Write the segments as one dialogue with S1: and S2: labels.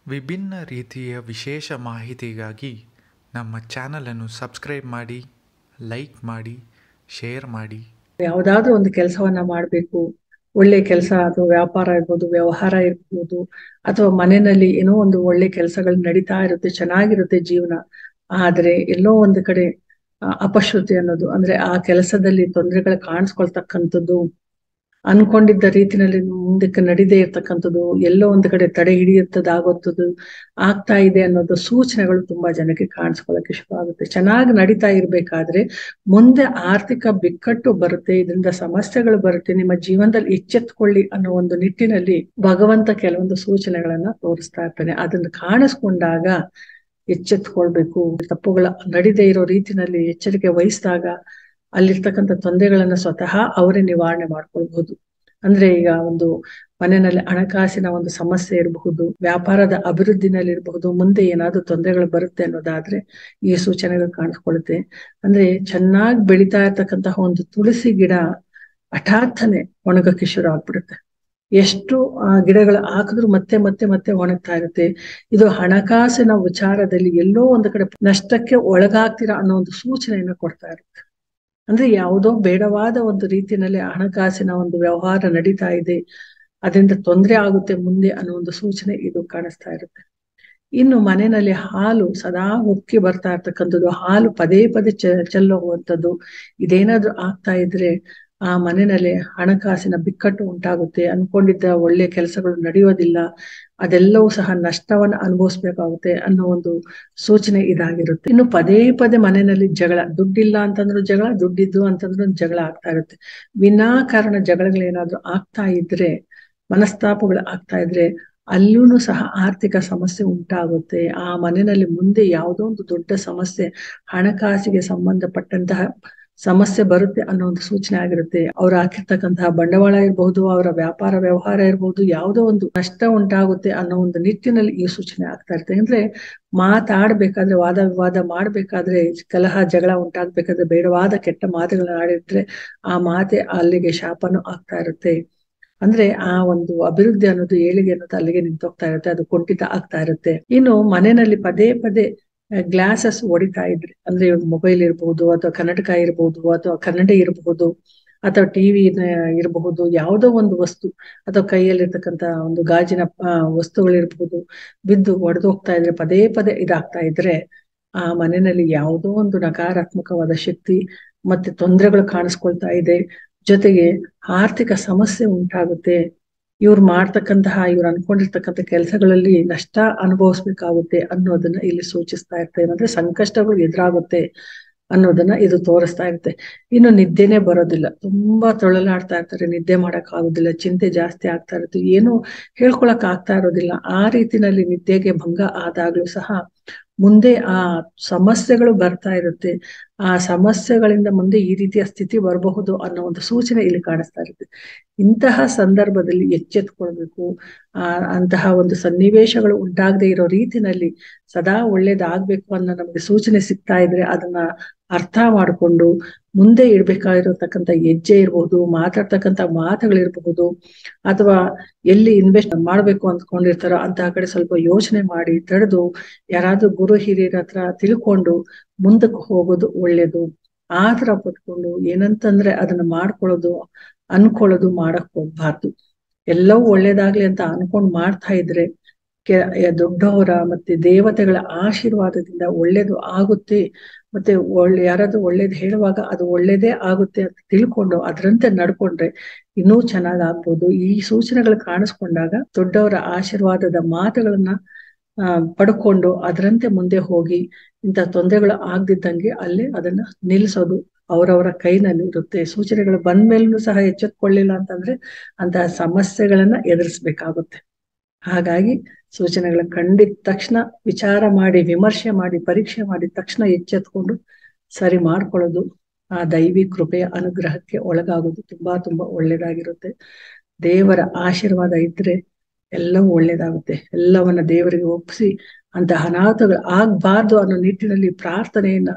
S1: ವಿಭಿನ್ನ ರೀತಿಯ ವಿಶೇಷ ಮಾಹಿತಿಗಾಗಿ ನಮ್ಮ ಚಾನಲನ್ನು ಸಬ್ಸ್ಕ್ರೈಬ್ ಮಾಡಿ ಲೈಕ್ ಮಾಡಿ ಶೇರ್ ಮಾಡಿ
S2: ಯಾವುದಾದ್ರೂ ಒಂದು ಕೆಲಸವನ್ನ ಮಾಡಬೇಕು ಒಳ್ಳೆ ಕೆಲಸ ಅಥವಾ ವ್ಯಾಪಾರ ಇರ್ಬೋದು ವ್ಯವಹಾರ ಇರ್ಬೋದು ಅಥವಾ ಮನೆಯಲ್ಲಿ ಏನೋ ಒಂದು ಒಳ್ಳೆ ಕೆಲಸಗಳು ನಡೀತಾ ಇರುತ್ತೆ ಚೆನ್ನಾಗಿರುತ್ತೆ ಜೀವನ ಆದ್ರೆ ಎಲ್ಲೋ ಒಂದು ಕಡೆ ಆ, ಅಪಶ್ರುತಿ ಅನ್ನೋದು ಅಂದ್ರೆ ಆ ಕೆಲಸದಲ್ಲಿ ತೊಂದರೆಗಳು ಕಾಣಿಸ್ಕೊಳ್ತಕ್ಕಂಥದ್ದು ಅನ್ಕೊಂಡಿದ್ದ ರೀತಿನಲ್ಲಿ ಮುಂದಕ್ಕೆ ನಡೀದೇ ಇರ್ತಕ್ಕಂಥದ್ದು ಎಲ್ಲೋ ಒಂದು ಕಡೆ ತಡೆ ಹಿಡಿಯುತ್ತದಾಗುತ್ತದೆ ಆಗ್ತಾ ಇದೆ ಅನ್ನೋದು ಸೂಚನೆಗಳು ತುಂಬಾ ಜನಕ್ಕೆ ಕಾಣಿಸ್ಕೊಳ್ಳಕ್ಕೆ ಶುರು ಆಗುತ್ತೆ ಚೆನ್ನಾಗಿ ನಡೀತಾ ಇರ್ಬೇಕಾದ್ರೆ ಮುಂದೆ ಆರ್ಥಿಕ ಬಿಕ್ಕಟ್ಟು ಬರುತ್ತೆ ಇದರಿಂದ ಸಮಸ್ಯೆಗಳು ಬರುತ್ತೆ ನಿಮ್ಮ ಜೀವನದಲ್ಲಿ ಎಚ್ಚೆತ್ಕೊಳ್ಳಿ ಅನ್ನೋ ಒಂದು ನಿಟ್ಟಿನಲ್ಲಿ ಭಗವಂತ ಕೆಲವೊಂದು ಸೂಚನೆಗಳನ್ನ ತೋರಿಸ್ತಾ ಇರ್ತಾನೆ ಅದನ್ನ ಕಾಣಿಸ್ಕೊಂಡಾಗ ಎಚ್ಚೆತ್ಕೊಳ್ಬೇಕು ತಪ್ಪುಗಳ ನಡೀದೇ ಇರೋ ರೀತಿನಲ್ಲಿ ಎಚ್ಚರಿಕೆ ವಹಿಸಿದಾಗ ಅಲ್ಲಿರ್ತಕ್ಕಂಥ ತೊಂದರೆಗಳನ್ನ ಸ್ವತಃ ಅವರೇ ನಿವಾರಣೆ ಮಾಡ್ಕೊಳ್ಬಹುದು ಅಂದ್ರೆ ಈಗ ಒಂದು ಮನೆಯಲ್ಲಿ ಹಣಕಾಸಿನ ಒಂದು ಸಮಸ್ಯೆ ಇರಬಹುದು ವ್ಯಾಪಾರದ ಅಭಿವೃದ್ಧಿನಲ್ಲಿ ಇರಬಹುದು ಮುಂದೆ ಏನಾದ್ರೂ ತೊಂದರೆಗಳು ಬರುತ್ತೆ ಅನ್ನೋದಾದ್ರೆ ಈ ಸೂಚನೆಗಳು ಕಾಣಿಸ್ಕೊಳ್ಳುತ್ತೆ ಅಂದ್ರೆ ಚೆನ್ನಾಗಿ ಬೆಳೀತಾ ಇರ್ತಕ್ಕಂತಹ ಒಂದು ತುಳಸಿ ಗಿಡ ಹಠಾತ್ತನೆ ಒಣಗಕ್ಕೆ ಶುರು ಆಗ್ಬಿಡುತ್ತೆ ಎಷ್ಟು ಆ ಗಿಡಗಳು ಹಾಕಿದ್ರು ಮತ್ತೆ ಮತ್ತೆ ಮತ್ತೆ ಒಣಗ್ತಾ ಇರುತ್ತೆ ಇದು ಹಣಕಾಸಿನ ವಿಚಾರದಲ್ಲಿ ಎಲ್ಲೋ ಒಂದು ಕಡೆ ನಷ್ಟಕ್ಕೆ ಒಳಗಾಗ್ತೀರಾ ಅನ್ನೋ ಒಂದು ಸೂಚನೆಯನ್ನ ಕೊಡ್ತಾ ಇರುತ್ತೆ ಅಂದ್ರೆ ಯಾವುದೋ ಬೇಡವಾದ ಒಂದು ರೀತಿಯಲ್ಲಿ ಹಣಕಾಸಿನ ಒಂದು ವ್ಯವಹಾರ ನಡೀತಾ ಇದೆ ಅದರಿಂದ ತೊಂದರೆ ಆಗುತ್ತೆ ಮುಂದೆ ಅನ್ನೋ ಒಂದು ಸೂಚನೆ ಇದು ಕಾಣಿಸ್ತಾ ಇರುತ್ತೆ ಇನ್ನು ಮನೆಯಲ್ಲಿ ಹಾಲು ಸದಾ ಉಕ್ಕಿ ಬರ್ತಾ ಇರ್ತಕ್ಕಂಥದ್ದು ಹಾಲು ಪದೇ ಪದೇ ಚ ಚೆಲ್ಲೋಗುವಂಥದ್ದು ಇದೇನಾದ್ರೂ ಆಗ್ತಾ ಇದ್ರೆ ಆ ಮನೆಯಲ್ಲಿ ಹಣಕಾಸಿನ ಬಿಕ್ಕಟ್ಟು ಉಂಟಾಗುತ್ತೆ ಅನ್ಕೊಂಡಿದ್ದ ಒಳ್ಳೆ ಕೆಲಸಗಳು ನಡೆಯೋದಿಲ್ಲ ಅದೆಲ್ಲವೂ ಸಹ ನಷ್ಟವನ್ನ ಅನುಭವಿಸ್ಬೇಕಾಗುತ್ತೆ ಅನ್ನೋ ಒಂದು ಸೂಚನೆ ಇದಾಗಿರುತ್ತೆ ಇನ್ನು ಪದೇ ಪದೇ ಮನೆಯಲ್ಲಿ ಜಗಳ ದುಡ್ಡಿಲ್ಲ ಅಂತಂದ್ರು ಜಗಳ ದುಡ್ಡಿದ್ದು ಅಂತಂದ್ರು ಜಗಳ ಆಗ್ತಾ ಇರುತ್ತೆ ವಿನಾಕಾರಣ ಜಗಳಗಳೇನಾದ್ರೂ ಆಗ್ತಾ ಇದ್ರೆ ಮನಸ್ತಾಪಗಳು ಆಗ್ತಾ ಇದ್ರೆ ಅಲ್ಲೂ ಸಹ ಆರ್ಥಿಕ ಸಮಸ್ಯೆ ಉಂಟಾಗುತ್ತೆ ಆ ಮನೆಯಲ್ಲಿ ಮುಂದೆ ಯಾವುದೋ ಒಂದು ದೊಡ್ಡ ಸಮಸ್ಯೆ ಹಣಕಾಸಿಗೆ ಸಂಬಂಧಪಟ್ಟಂತಹ ಸಮಸ್ಯೆ ಬರುತ್ತೆ ಅನ್ನೋ ಒಂದು ಸೂಚನೆ ಆಗಿರುತ್ತೆ ಅವ್ರು ಹಾಕಿರ್ತಕ್ಕಂತಹ ಬಂಡವಾಳ ಇರಬಹುದು ಅವರ ವ್ಯಾಪಾರ ವ್ಯವಹಾರ ಇರಬಹುದು ಯಾವುದೋ ಒಂದು ನಷ್ಟ ಉಂಟಾಗುತ್ತೆ ಅನ್ನೋ ಒಂದು ನಿಟ್ಟಿನಲ್ಲಿ ಈ ಸೂಚನೆ ಆಗ್ತಾ ಇರುತ್ತೆ ಅಂದ್ರೆ ಮಾತಾಡ್ಬೇಕಾದ್ರೆ ವಾದ ವಿವಾದ ಮಾಡ್ಬೇಕಾದ್ರೆ ಕಲಹ ಜಗಳ ಉಂಟಾಗ್ಬೇಕಾದ್ರೆ ಬೇಡವಾದ ಕೆಟ್ಟ ಮಾತುಗಳನ್ನ ಆಡಿದ್ರೆ ಆ ಮಾತೆ ಅಲ್ಲಿಗೆ ಶಾಪನು ಆಗ್ತಾ ಇರುತ್ತೆ ಅಂದ್ರೆ ಆ ಒಂದು ಅಭಿವೃದ್ಧಿ ಅನ್ನೋದು ಏಳಿಗೆ ಅನ್ನೋದು ಅಲ್ಲಿಗೆ ನಿಂತೋಗ್ತಾ ಇರುತ್ತೆ ಅದು ಕುಂಠಿತ ಆಗ್ತಾ ಇರುತ್ತೆ ಇನ್ನು ಮನೆಯಲ್ಲಿ ಪದೇ ಪದೇ ಗ್ಲಾಸಸ್ ಹೊಡಿತಾ ಇದ್ರೆ ಅಂದ್ರೆ ಮೊಬೈಲ್ ಇರಬಹುದು ಅಥವಾ ಕನ್ನಡಕ ಇರಬಹುದು ಅಥವಾ ಕನ್ನಡಿ ಇರಬಹುದು ಅಥವಾ ಟಿವಿ ಇರಬಹುದು ಯಾವುದೋ ಒಂದು ವಸ್ತು ಅಥವಾ ಕೈಯಲ್ಲಿರ್ತಕ್ಕಂತ ಒಂದು ಗಾಜಿನ ವಸ್ತುಗಳಿರ್ಬಹುದು ಬಿದ್ದು ಒಡೆದು ಹೋಗ್ತಾ ಇದ್ರೆ ಪದೇ ಪದೇ ಇದಾಗ್ತಾ ಇದ್ರೆ ಆ ಮನೆಯಲ್ಲಿ ಯಾವುದೋ ಒಂದು ನಕಾರಾತ್ಮಕವಾದ ಶಕ್ತಿ ಮತ್ತೆ ತೊಂದರೆಗಳು ಕಾಣಿಸ್ಕೊಳ್ತಾ ಇದೆ ಜೊತೆಗೆ ಆರ್ಥಿಕ ಸಮಸ್ಯೆ ಉಂಟಾಗುತ್ತೆ ಇವ್ರು ಮಾಡ್ತಕ್ಕಂತಹ ಇವ್ರು ಅನ್ಕೊಂಡಿರ್ತಕ್ಕಂಥ ಕೆಲಸಗಳಲ್ಲಿ ನಷ್ಟ ಅನುಭವಿಸ್ಬೇಕಾಗುತ್ತೆ ಅನ್ನೋದನ್ನ ಇಲ್ಲಿ ಸೂಚಿಸ್ತಾ ಇರ್ತೇವೆ ಅಂದ್ರೆ ಸಂಕಷ್ಟಗಳು ಎದುರಾಗುತ್ತೆ ಅನ್ನೋದನ್ನ ಇದು ತೋರಿಸ್ತಾ ಇರುತ್ತೆ ಇನ್ನು ನಿದ್ದೆನೆ ಬರೋದಿಲ್ಲ ತುಂಬಾ ತೊಳಲಾಡ್ತಾ ಇರ್ತಾರೆ ನಿದ್ದೆ ಮಾಡಕ್ ಆಗೋದಿಲ್ಲ ಚಿಂತೆ ಜಾಸ್ತಿ ಆಗ್ತಾ ಇರುತ್ತೆ ಏನು ಹೇಳ್ಕೊಳಕ್ ಆಗ್ತಾ ಇರೋದಿಲ್ಲ ಆ ರೀತಿನಲ್ಲಿ ನಿದ್ದೆಗೆ ಭಂಗ ಆದಾಗ್ಲೂ ಸಹ ಮುಂದೆ ಆ ಸಮಸ್ಯೆಗಳು ಬರ್ತಾ ಇರುತ್ತೆ ಆ ಸಮಸ್ಯೆಗಳಿಂದ ಮುಂದೆ ಈ ರೀತಿಯ ಸ್ಥಿತಿ ಬರಬಹುದು ಅನ್ನೋ ಒಂದು ಸೂಚನೆ ಇಲ್ಲಿ ಕಾಣಿಸ್ತಾ ಇರುತ್ತೆ ಇಂತಹ ಸಂದರ್ಭದಲ್ಲಿ ಎಚ್ಚೆತ್ಕೊಳ್ಬೇಕು ಆ ಅಂತಹ ಒಂದು ಸನ್ನಿವೇಶಗಳು ಉಂಟಾಗದೆ ಇರೋ ರೀತಿನಲ್ಲಿ ಸದಾ ಒಳ್ಳೇದಾಗ್ಬೇಕು ಅನ್ನೋ ನಮಗೆ ಸೂಚನೆ ಸಿಗ್ತಾ ಇದ್ರೆ ಅದನ್ನ ಅರ್ಥ ಮಾಡಿಕೊಂಡು ಮುಂದೆ ಇಡ್ಬೇಕಾಗಿರತಕ್ಕಂಥ ಹೆಜ್ಜೆ ಇರಬಹುದು ಮಾತಾಡ್ತಕ್ಕಂಥ ಮಾತುಗಳಿರಬಹುದು ಅಥವಾ ಎಲ್ಲಿ ಇನ್ವೆಸ್ಟ್ ಮಾಡ್ಬೇಕು ಅಂದ್ಕೊಂಡಿರ್ತಾರೋ ಅಂತಹ ಕಡೆ ಸ್ವಲ್ಪ ಯೋಚನೆ ಮಾಡಿ ತಡೆದು ಯಾರಾದ್ರೂ ಗುರು ಹಿರಿಯರ ಹತ್ರ ತಿಳ್ಕೊಂಡು ಮುಂದಕ್ಕೆ ಹೋಗೋದು ಒಳ್ಳೇದು ಆ ತರ ಪಟ್ಕೊಂಡು ಏನಂತಂದ್ರೆ ಅದನ್ನ ಮಾಡ್ಕೊಳ್ಳೋದು ಅನ್ಕೊಳ್ಳೋದು ಮಾಡಕ್ ಹೋಗ್ಬಾರ್ದು ಎಲ್ಲವೂ ಒಳ್ಳೇದಾಗ್ಲಿ ಅಂತ ಅನ್ಕೊಂಡ್ ಮಾಡ್ತಾ ಇದ್ರೆ ಕೆ ದೊಡ್ಡವರ ಮತ್ತೆ ದೇವತೆಗಳ ಆಶೀರ್ವಾದದಿಂದ ಒಳ್ಳೇದು ಆಗುತ್ತೆ ಮತ್ತೆ ಒಳ್ಳೆ ಯಾರಾದ್ರೂ ಒಳ್ಳೇದು ಹೇಳುವಾಗ ಅದು ಒಳ್ಳೇದೇ ಆಗುತ್ತೆ ಅಂತ ತಿಳ್ಕೊಂಡು ಅದರಂತೆ ನಡ್ಕೊಂಡ್ರೆ ಇನ್ನೂ ಚೆನ್ನಾಗ್ ಆಗ್ಬೋದು ಈ ಸೂಚನೆಗಳು ಕಾಣಿಸ್ಕೊಂಡಾಗ ದೊಡ್ಡವರ ಆಶೀರ್ವಾದದ ಮಾತುಗಳನ್ನ ಆ ಪಡ್ಕೊಂಡು ಅದರಂತೆ ಮುಂದೆ ಹೋಗಿ ಇಂಥ ತೊಂದರೆಗಳು ಆಗ್ದಿದ್ದಂಗೆ ಅಲ್ಲೇ ಅದನ್ನ ನಿಲ್ಲಿಸೋದು ಅವರವರ ಕೈನಲ್ಲಿ ಇರುತ್ತೆ ಸೂಚನೆಗಳು ಬಂದ್ಮೇಲೂ ಸಹ ಎಚ್ಚೆತ್ಕೊಳ್ಳಿಲ್ಲ ಅಂತಂದ್ರೆ ಅಂತಹ ಸಮಸ್ಯೆಗಳನ್ನ ಎದುರಿಸ್ಬೇಕಾಗುತ್ತೆ ಹಾಗಾಗಿ ಸೂಚನೆಗಳ ಕಂಡಿದ ತಕ್ಷಣ ವಿಚಾರ ಮಾಡಿ ವಿಮರ್ಶೆ ಮಾಡಿ ಪರೀಕ್ಷೆ ಮಾಡಿ ತಕ್ಷಣ ಎಚ್ಚೆತ್ಕೊಂಡು ಸರಿ ಮಾಡ್ಕೊಳ್ಳೋದು ಆ ದೈವಿ ಕೃಪೆಯ ಅನುಗ್ರಹಕ್ಕೆ ಒಳಗಾಗೋದು ತುಂಬಾ ತುಂಬಾ ಒಳ್ಳೇದಾಗಿರುತ್ತೆ ದೇವರ ಆಶೀರ್ವಾದ ಇದ್ರೆ ಎಲ್ಲವೂ ಒಳ್ಳೇದಾಗುತ್ತೆ ಎಲ್ಲವನ್ನ ದೇವರಿಗೆ ಒಪ್ಪಿಸಿ ಅಂತ ಅನಾಹುತಗಳು ಆಗ್ಬಾರ್ದು ಅನ್ನೋ ನಿಟ್ಟಿನಲ್ಲಿ ಪ್ರಾರ್ಥನೆಯನ್ನ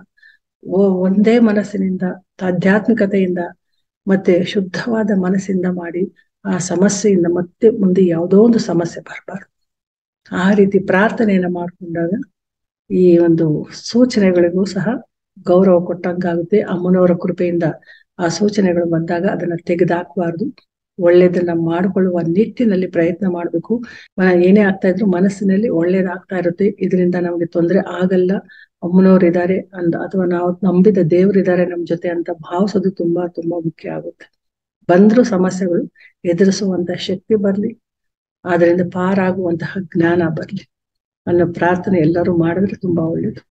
S2: ಒಂದೇ ಮನಸ್ಸಿನಿಂದ ಆಧ್ಯಾತ್ಮಿಕತೆಯಿಂದ ಮತ್ತೆ ಶುದ್ಧವಾದ ಮನಸ್ಸಿಂದ ಮಾಡಿ ಆ ಸಮಸ್ಯೆಯಿಂದ ಮತ್ತೆ ಮುಂದೆ ಯಾವುದೋ ಒಂದು ಸಮಸ್ಯೆ ಬರಬಾರ್ದು ಆ ರೀತಿ ಪ್ರಾರ್ಥನೆಯನ್ನ ಮಾಡಿಕೊಂಡಾಗ ಈ ಒಂದು ಸೂಚನೆಗಳಿಗೂ ಸಹ ಗೌರವ ಕೊಟ್ಟಂಗಾಗುತ್ತೆ ಅಮ್ಮನವರ ಕೃಪೆಯಿಂದ ಆ ಸೂಚನೆಗಳು ಬಂದಾಗ ಅದನ್ನ ತೆಗೆದಾಕಬಾರ್ದು ಒಳ್ಳೇದನ್ನ ಮಾಡಿಕೊಳ್ಳುವ ನಿಟ್ಟಿನಲ್ಲಿ ಪ್ರಯತ್ನ ಮಾಡಬೇಕು ಏನೇ ಆಗ್ತಾ ಇದ್ರು ಮನಸ್ಸಿನಲ್ಲಿ ಒಳ್ಳೇದಾಗ್ತಾ ಇರುತ್ತೆ ಇದರಿಂದ ನಮಗೆ ತೊಂದರೆ ಆಗಲ್ಲ ಅಮ್ಮನವ್ರು ಇದ್ದಾರೆ ಅಂದ ಅಥವಾ ನಾವು ನಂಬಿದ ದೇವರಿದ್ದಾರೆ ನಮ್ ಜೊತೆ ಅಂತ ಭಾವಿಸೋದು ತುಂಬಾ ತುಂಬಾ ಮುಖ್ಯ ಆಗುತ್ತೆ ಬಂದ್ರು ಸಮಸ್ಯೆಗಳು ಎದುರಿಸುವಂತ ಶಕ್ತಿ ಬರ್ಲಿ ಅದರಿಂದ ಪಾರಾಗುವಂತಹ ಜ್ಞಾನ ಬರ್ಲಿ ಅನ್ನೋ ಪ್ರಾರ್ಥನೆ ಎಲ್ಲರೂ ಮಾಡಿದ್ರೆ ತುಂಬಾ ಒಳ್ಳೇದು